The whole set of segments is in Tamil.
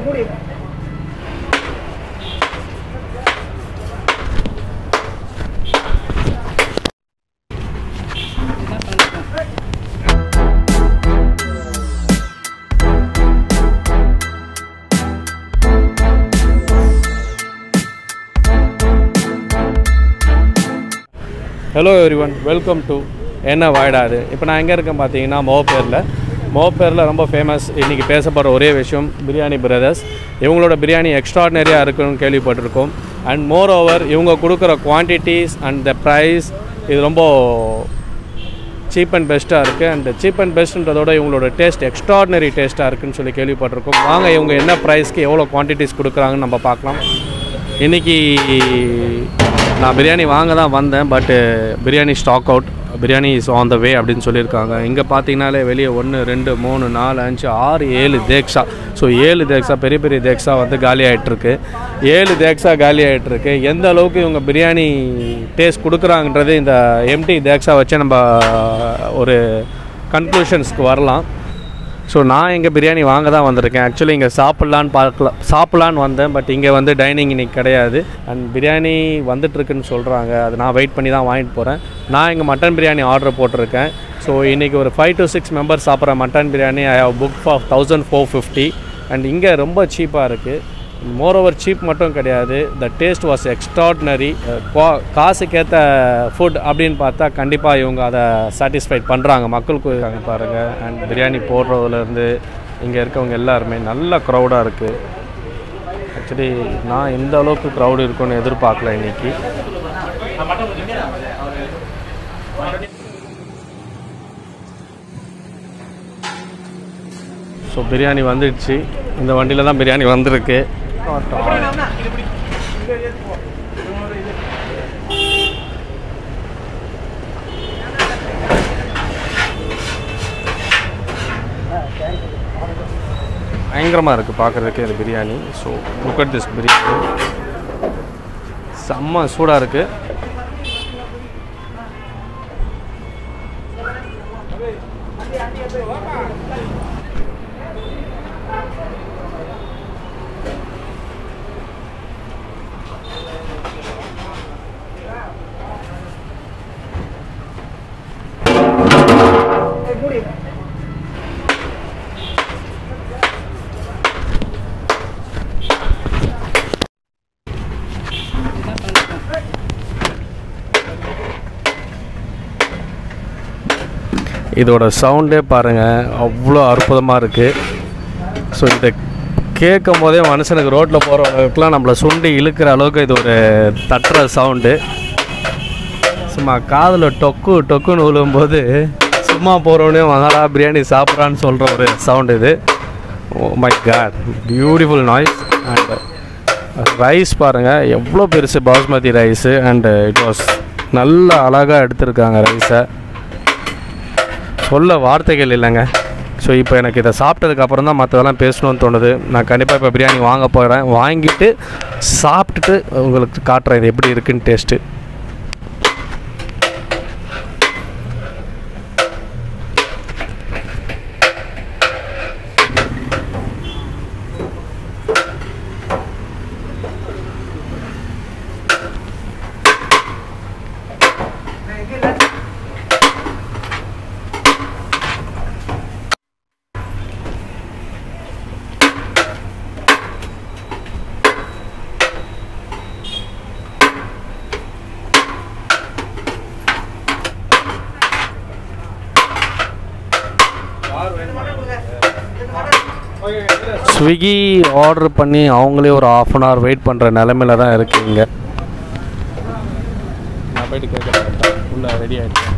hello everyone welcome to என்ன வாய்டாது இப்போ நான் எங்கே இருக்கேன் பார்த்தீங்கன்னா மோப்பேரில் மோப்பேரில் ரொம்ப ஃபேமஸ் இன்றைக்கி பேசப்படுற ஒரே விஷயம் பிரியாணி பிரதர்ஸ் இவங்களோட பிரியாணி எக்ஸ்ட்ராடினரியாக இருக்குன்னு கேள்விப்பட்டிருக்கோம் அண்ட் மோர் ஓவர் இவங்க கொடுக்குற குவான்டிட்டிஸ் அண்ட் த ப்ரைஸ் இது ரொம்ப சீப் அண்ட் பெஸ்ட்டாக இருக்குது அண்ட் சீப் அண்ட் பெஸ்ட்ன்றதோட இவங்களோட டேஸ்ட் எக்ஸ்ட்ராடினரி டேஸ்ட்டாக இருக்குன்னு சொல்லி கேள்விப்பட்டிருக்கோம் வாங்க இவங்க என்ன ப்ரைஸ்க்கு எவ்வளோ குவான்டிட்டிஸ் கொடுக்குறாங்கன்னு நம்ம பார்க்கலாம் இன்றைக்கி நான் பிரியாணி வாங்க தான் வந்தேன் பட்டு biryani stock out biryani is on the way அப்படின்னு சொல்லியிருக்காங்க இங்கே பார்த்தீங்கனாலே வெளியே ஒன்று ரெண்டு மூணு நாலு அஞ்சு ஆறு ஏழு தேக்ஸா ஸோ ஏழு தேக்ஸா பெரிய பெரிய தேக்ஸா வந்து காலி ஆகிட்டுருக்கு ஏழு தேக்ஸா காலி ஆகிட்டுருக்கு எந்த அளவுக்கு இவங்க பிரியாணி டேஸ்ட் கொடுக்குறாங்கன்றது இந்த எம்டி தேக்ஸா வச்சு நம்ம ஒரு கன்க்ளூஷன்ஸ்க்கு வரலாம் ஸோ நான் இங்கே பிரியாணி வாங்க தான் வந்திருக்கேன் ஆக்சுவலி இங்கே சாப்பிட்லான்னு பார்க்கலாம் சாப்பிட்லான்னு வந்தேன் பட் இங்கே வந்து டைனிங் இன்னைக்கு கிடையாது அண்ட் பிரியாணி வந்துட்டுருக்குன்னு சொல்கிறாங்க அது நான் வெயிட் பண்ணி தான் வாங்கிட்டு போகிறேன் நான் இங்கே மட்டன் பிரியாணி ஆர்டர் போட்டிருக்கேன் ஸோ இன்றைக்கி ஒரு ஃபைவ் டு சிக்ஸ் மெம்பர்ஸ் சாப்பிட்ற mutton biryani I have book for thousand four fifty and இங்கே ரொம்ப சீப்பாக இருக்குது மோர் ஓவர் சீப் மட்டும் கிடையாது த டேஸ்ட் வாஸ் எக்ஸ்ட்ராடினரி காசுக்கேற்ற ஃபுட் அப்படின்னு பார்த்தா கண்டிப்பாக இவங்க அதை சாட்டிஸ்ஃபைட் பண்ணுறாங்க மக்களுக்கு இருக்காங்க பாருங்கள் அண்ட் பிரியாணி போடுறதுலேருந்து இங்கே இருக்கவங்க எல்லாருமே நல்ல க்ரௌடாக இருக்குது ஆக்சுவலி நான் இந்த அளவுக்கு க்ரௌடு இருக்கும்னு எதிர்பார்க்கல இன்னைக்கு ஸோ பிரியாணி வந்துடுச்சு இந்த வண்டியில் தான் பிரியாணி வந்திருக்கு பயங்கரமாக இருக்குது பார்க்குறதுக்கு இது biryani so look at this biryani செம்ம சூடாக இருக்குது இதோட சவுண்டே பாருங்கள் அவ்வளோ அற்புதமாக இருக்குது ஸோ இதை கேட்கும் போதே மனுஷனுக்கு ரோட்டில் போகிறவங்களுக்குலாம் நம்மளை சுண்டி இழுக்கிற அளவுக்கு இது ஒரு தட்டுற சவுண்டு சும்மா காதில் டொக்கு டொக்குன்னு விழும்போது சும்மா போகிறவனே மகாரா பிரியாணி சாப்பிட்றான்னு சொல்கிற ஒரு சவுண்ட் இது oh my god beautiful nice and rice பாருங்கள் எவ்வளோ பெருசு basmati rice and it was நல்ல அழகாக எடுத்திருக்காங்க ரைஸை சொல்ல வார்த்தைகள் இல்லைங்க ஸோ இப்போ எனக்கு இதை சாப்பிட்டதுக்கு அப்புறம் தான் மற்றதெல்லாம் பேசணும்னு தோணுது நான் கண்டிப்பாக இப்போ பிரியாணி வாங்க போகிறேன் வாங்கிட்டு சாப்பிட்டுட்டு உங்களுக்கு காட்டுறேன் இது எப்படி இருக்குன்னு டேஸ்ட்டு ஸ்விக்கி ஆர்டர் பண்ணி அவங்களே ஒரு ஆஃப் அன் ஹவர் வெயிட் பண்ணுற நிலமையில தான் இருக்குங்க நான் போயிட்டு கேட்குறேன் உள்ள ரெடி ஆகிட்டேன்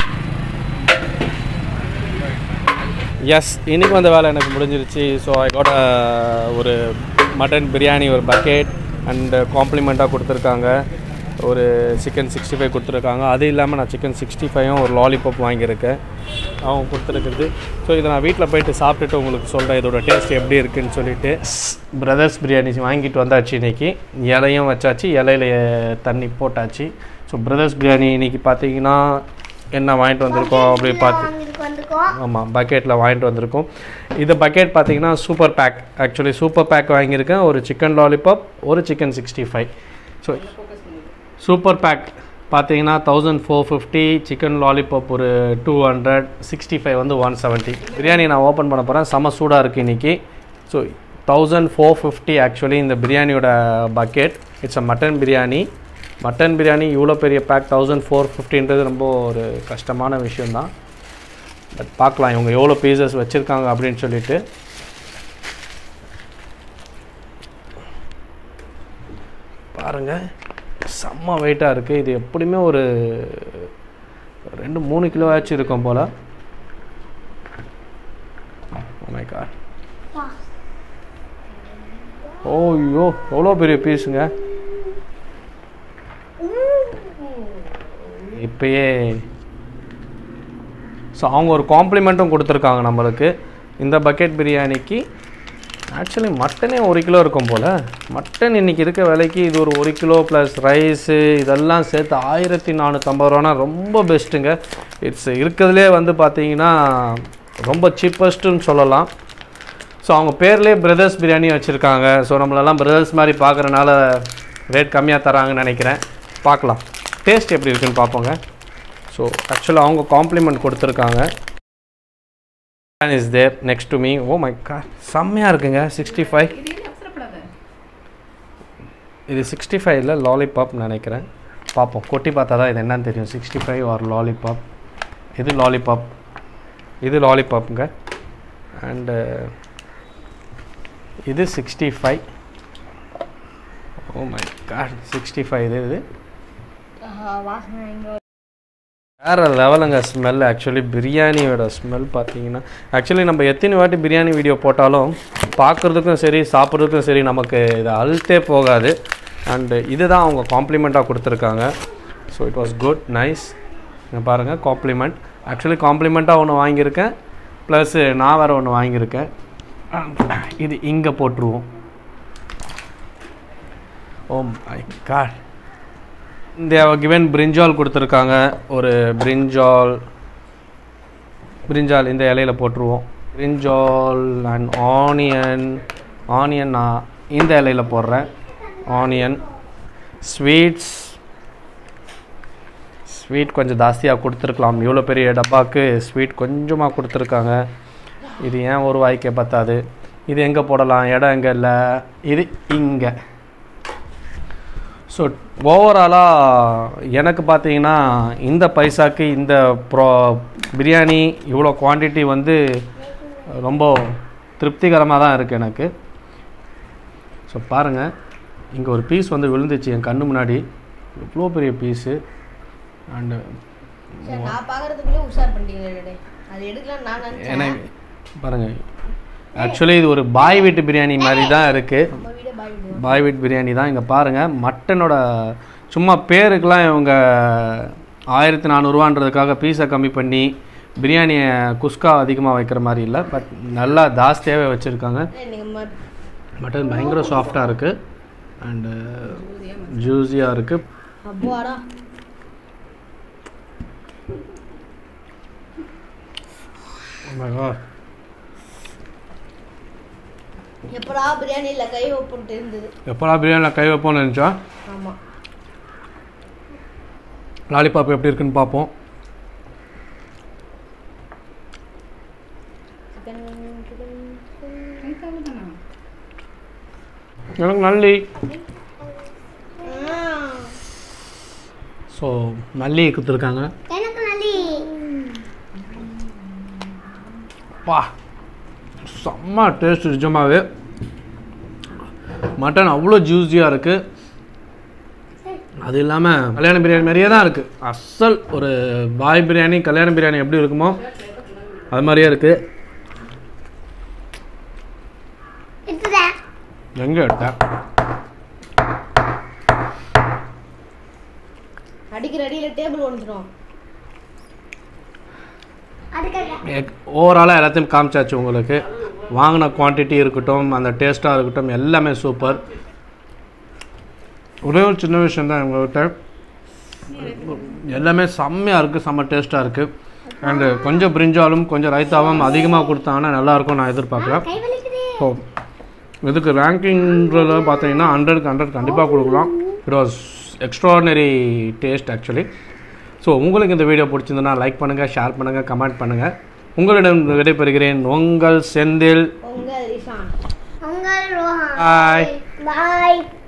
எஸ் இன்னைக்கு வந்த வேலை எனக்கு முடிஞ்சிருச்சு ஸோ ஐ காட் ஒரு மட்டன் பிரியாணி ஒரு பக்கெட் அண்டு காம்ப்ளிமெண்ட்டாக கொடுத்துருக்காங்க ஒரு சிக்கன் சிக்ஸ்டி ஃபைவ் கொடுத்துருக்காங்க அது இல்லாமல் நான் சிக்கன் சிக்ஸ்டி ஃபைவும் ஒரு லாலிபாப் வாங்கியிருக்கேன் அவங்க கொடுத்துருக்குறது ஸோ இதை நான் வீட்டில் போயிட்டு சாப்பிட்டுட்டு உங்களுக்கு சொல்கிறேன் இதோட டேஸ்ட் எப்படி இருக்குன்னு சொல்லிட்டு பிரதர்ஸ் பிரியாணி வாங்கிட்டு வந்தாச்சு இன்னைக்கு இலையும் வச்சாச்சு இலையில தண்ணி போட்டாச்சு ஸோ பிரதர்ஸ் பிரியாணி இன்னைக்கு பார்த்தீங்கன்னா என்ன வாங்கிட்டு வந்திருக்கோம் அப்படி பார்த்து வாங்கிட்டு வந்து வந்திருக்கோம் ஆமாம் பக்கெட்டில் வாங்கிட்டு வந்திருக்கோம் இந்த பக்கெட் பார்த்தீங்கன்னா super pack actually super pack வாங்கியிருக்கேன் ஒரு சிக்கன் லாலிபாப் ஒரு chicken sixty five so super pack பார்த்தீங்கன்னா thousand four fifty chicken lollipop ஒரு டூ ஹண்ட்ரட் சிக்ஸ்டி ஃபைவ் வந்து ஒன் செவன்ட்டி பிரியாணி நான் ஓப்பன் பண்ண போகிறேன் செம சூடாக இருக்குது இன்றைக்கி so thousand four fifty actually இந்த பிரியாணியோட bucket it's a mutton biryani mutton biryani இவ்வளோ பெரிய பேக் தௌசண்ட் ஃபோர் ஃபிஃப்டின்றது ரொம்ப ஒரு கஷ்டமான விஷயந்தான் பட் பார்க்கலாம் இவங்க எவ்வளோ பீசஸ் வச்சுருக்காங்க அப்படின்னு சொல்லிட்டு பாருங்கள் செம்ம வெயிட்டாக இருக்குது இது எப்படியுமே ஒரு ரெண்டு மூணு கிலோ ஆச்சு இருக்கும் போல் மை காட் ஓ ஐயோ எவ்வளோ பெரிய பீஸுங்க இப்பயே ஸோ அவங்க ஒரு காம்ப்ளிமெண்ட்டும் கொடுத்துருக்காங்க நம்மளுக்கு இந்த பக்கெட் பிரியாணிக்கு ஆக்சுவலி மட்டனே ஒரு கிலோ இருக்கும் போல் மட்டன் இன்றைக்கி இருக்க விலைக்கு இது ஒரு ஒரு கிலோ ப்ளஸ் ரைஸு இதெல்லாம் சேர்த்து ஆயிரத்தி நானூற்றம்பது ரூபானா ரொம்ப பெஸ்ட்டுங்க இட்ஸ் இருக்கிறதுலே வந்து பார்த்தீங்கன்னா ரொம்ப சீப்பஸ்ட்டுன்னு சொல்லலாம் ஸோ அவங்க பேர்லேயே பிரதர்ஸ் பிரியாணி வச்சுருக்காங்க ஸோ நம்மளெல்லாம் பிரதர்ஸ் மாதிரி பார்க்குறனால ரேட் கம்மியாக தராங்கன்னு நினைக்கிறேன் பார்க்கலாம் டேஸ்ட் எப்படி இருக்குன்னு பார்ப்போங்க ஸோ ஆக்சுவலாக அவங்க காம்ப்ளிமெண்ட் கொடுத்துருக்காங்க is there next to me oh my god செம்மையாக இருக்குங்க சிக்ஸ்டி ஃபைவ் இது சிக்ஸ்டி ஃபைவ்ல லாலிபாப் நினைக்கிறேன் பார்ப்போம் கொட்டி பார்த்தா தான் இது என்னன்னு தெரியும் சிக்ஸ்டி ஃபைவ் ஆர் லாலிபாப் இது லாலிபாப் இது லாலிபாப்புங்க அண்டு இது sixty five oh my god sixty five இது இது வாசனை இங்கே வேறு லெவலுங்க ஸ்மெல் ஆக்சுவலி பிரியாணியோட ஸ்மெல் பார்த்தீங்கன்னா ஆக்சுவலி நம்ம எத்தனை வாட்டி பிரியாணி வீடியோ போட்டாலும் பார்க்குறதுக்கும் சரி சாப்பிட்றதுக்கும் சரி நமக்கு இது அழுத்தே போகாது அண்டு இதுதான் அவங்க காம்ப்ளிமெண்ட்டாக கொடுத்துருக்காங்க so it was good nice இங்கே பாருங்கள் காம்ப்ளிமெண்ட் ஆக்சுவலி காம்ப்ளிமெண்ட்டாக ஒன்று வாங்கியிருக்கேன் ப்ளஸ்ஸு நான் வேறு ஒன்று வாங்கியிருக்கேன் இது இங்கே போட்டுருவோம் ஓ மை காட் இந்த கிவன் பிரிஞ்சால் கொடுத்துருக்காங்க ஒரு பிரிஞ்சால் பிரிஞ்சால் இந்த இலையில போட்டுருவோம் பிரிஞ்சால் அண்ட் ஆனியன் ஆனியன் நான் இந்த இலையில போடுறேன் ஆனியன் ஸ்வீட்ஸ் ஸ்வீட் கொஞ்சம் ஜாஸ்தியாக கொடுத்துருக்கலாம் இவ்வளோ பெரிய டப்பாவுக்கு ஸ்வீட் கொஞ்சமாக கொடுத்துருக்காங்க இது ஏன் ஒரு வாய்க்கே பத்தாது இது எங்கே போடலாம் இடம் எங்கே இல்லை இது இங்கே ஸோ ஓவராலாக எனக்கு பார்த்தீங்கன்னா இந்த பைசாக்கு இந்த ப்ரோ பிரியாணி இவ்வளோ குவான்டிட்டி வந்து ரொம்ப திருப்திகரமாக தான் இருக்குது எனக்கு ஸோ பாருங்கள் இங்கே ஒரு பீஸ் வந்து விழுந்துச்சு என் கண்ணு முன்னாடி இவ்வளோ பெரிய பீஸு அண்டு சரி நான் பார்க்கறதுக்குள்ளே உஷார் பண்ணிட்டீங்களே அது எடுக்கலாம் நான் நினச்சேன் எனக்கு பாருங்கள் ஆக்சுவலி இது ஒரு பாய் வீட்டு பிரியாணி மாதிரி தான் இருக்குது நம்ம வீடே பாய் வீடு பாய் வீட் பிரியாணி தான் இங்கே பாருங்கள் மட்டனோட சும்மா பேருக்கெலாம் இவங்க ஆயிரத்தி நானூறுவான்றதுக்காக பீஸை கம்மி பண்ணி பிரியாணியை குஸ்கா அதிகமாக வைக்கிற மாதிரி இல்லை பட் நல்லா ஜாஸ்தியாகவே வச்சுருக்காங்க நீங்கள் மட்டன் பயங்கர சாஃப்டாக இருக்குது அண்டு ஜூஸியாக இருக்குது அப்பாடா எப்படா பிரியாணியில் கை வைப்புன்ட்டு இருந்தது எப்போலாம் பிரியாணியில் கை வைப்போம்னு நினச்சா ஆமாம் லாலிபாப் எப்படி இருக்குன்னு பார்ப்போம் சிக்கன் சிக்கன் எனக்கு நல்லி ஸோ நல்லி கொடுத்துருக்காங்க எனக்கு நல்லி பா செம்ம டேஸ்ட் நிஜமாவே மட்டன் அவ்வளோ ஜூஸியாக இருக்குது அது இல்லாமல் கல்யாண பிரியாணி மாதிரியே தான் இருக்குது அசல் ஒரு பாய் பிரியாணி கல்யாண பிரியாணி எப்படி இருக்குமோ அது மாதிரியே இருக்குது எங்கே எடுத்தேன் அடிக்கிற அடியில் டேபிள் ஒன்றுடும் ஓவராலாக எல்லாத்தையும் காமிச்சாச்சு உங்களுக்கு வாங்கின குவான்டிட்டி இருக்கட்டும் அந்த டேஸ்ட்டாக இருக்கட்டும் எல்லாமே சூப்பர் ஒரே ஒரு சின்ன விஷயம் தான் எங்கள்கிட்ட எல்லாமே செம்மையாக இருக்குது செம்ம டேஸ்ட்டாக இருக்குது அண்டு கொஞ்சம் பிரிஞ்சாலும் கொஞ்சம் ரைத்தாவும் அதிகமாக கொடுத்தாங்கன்னா நல்லாயிருக்கும் நான் எதிர்பார்க்குறேன் ஸோ இதுக்கு ரேங்கிங்கிறத பார்த்தீங்கன்னா ஹண்ட்ரட்க்கு ஹண்ட்ரட் கண்டிப்பாக கொடுக்கலாம் it was extraordinary taste actually so உங்களுக்கு இந்த வீடியோ பிடிச்சிருந்தனா லைக் பண்ணுங்கள் ஷேர் பண்ணுங்கள் கமெண்ட் பண்ணுங்கள் உங்களிடம் விடைபெறுகிறேன் உங்கள் செந்தில் உங்கள் ரிஷான் உங்கள் ரோஹன் பாய் பாய்